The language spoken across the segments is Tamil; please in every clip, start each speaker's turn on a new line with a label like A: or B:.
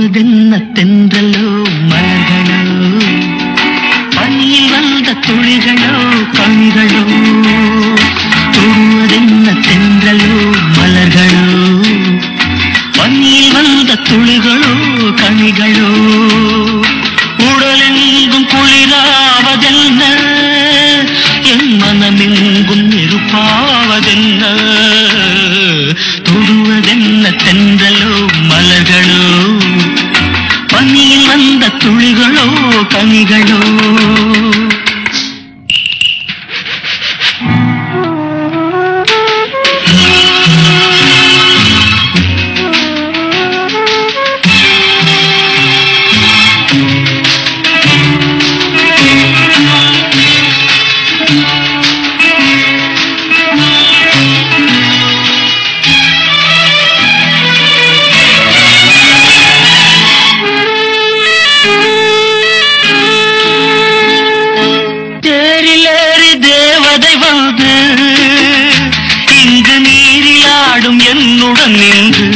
A: தொடுவதென்ன தென்றலோ மலர்களோ பனியில் வந்த துளிகளோ கண்களோ தொடுவதென்ன தென்றலோ மலர்களோ பனியில் வந்த துளிகளோ கனிகளோ உடலெங்கும் குளிராவதென்ன என் மனமெங்கும் நெருப்பாவதென்ன தொடுவதென்ன தென்றலோ மலர்களோ பனியில் வந்த துளிகளோ கனிகளோ தேரிலேறி தேவதை வந்து இங்கு நீரில் ஆடும் என்னுடன் நின்று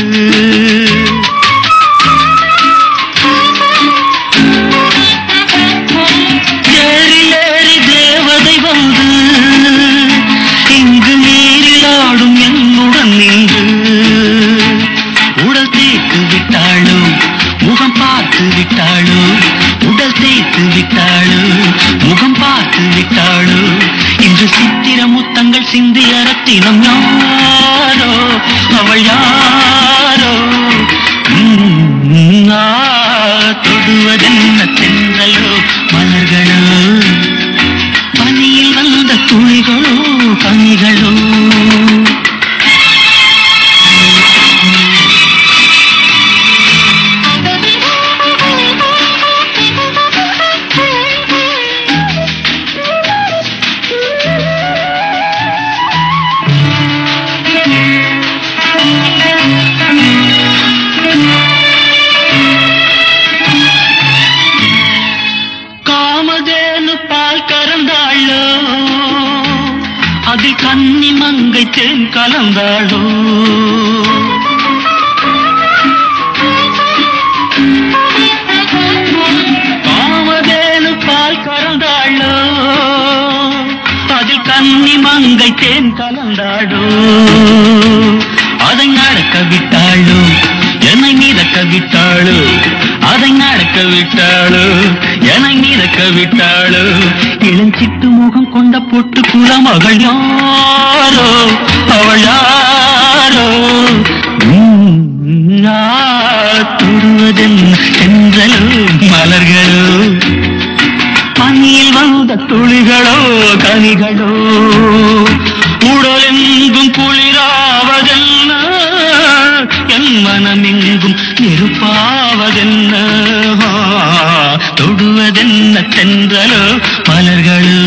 A: தேரிலேறி தேவதை வந்து இங்கு நீரில் ஆடும் என்னுடன் நின்று உடல் தேய்த்து விட்டாளோ முகம் பார்த்து விட்டாளோ உடல் தேய்த்து விட்டாளோ முகம் பார்த்து விட்டாளோ இன்று சித்திர முத்தங்கள் சிந்தி அரத்தினம் யாரோ அவள் யாரோ உம், ஆ, தொடுவதென்ன தென்றலோ மலர்களோ பனியில் வந்த துளிகளோ கனிகளோ காமதேனு பால் கறந்தாளோ அதில் கன்னி மங்கை தேன் கலந்தாளோ காமதேனு பால் கறந்தாளோ அதில் கன்னி மங்கை தேன் கலந்தாளோ அதை நடக்க விட்டாளோ என்னை மிதக்க விட்டாளோ அதை நடக்க விட்டாளோ என்னை மிதக்க விட்டாளோ இளஞ்சிட்டு முகம் கொண்ட பொட்டு குலமகள் யாரோ அவள் யாரோ உம், ஆ, தொடுவதென் சென்றலோ மலர்களோ பனியில் வந்த துளிகளோ கனிகளோ உடலெங்கும் குளிராவதென்ன என் மனமெங்கும் நெருப்பாவதென்ன தொடுவதென்ன தென்றலோ மலர்களோ